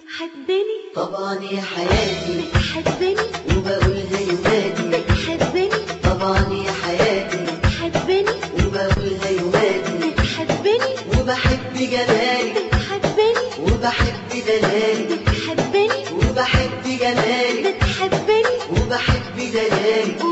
بتحبني طبعا يا حياتي بتحبني وبقولها يوماتي بتحبني طبعا يا حياتي بتحبني وبقولها يوماتي بتحبني وبحب جمالك بتحبني وبحب دلالك بتحبني وبحب جمالك بتحبني وبحب دلالك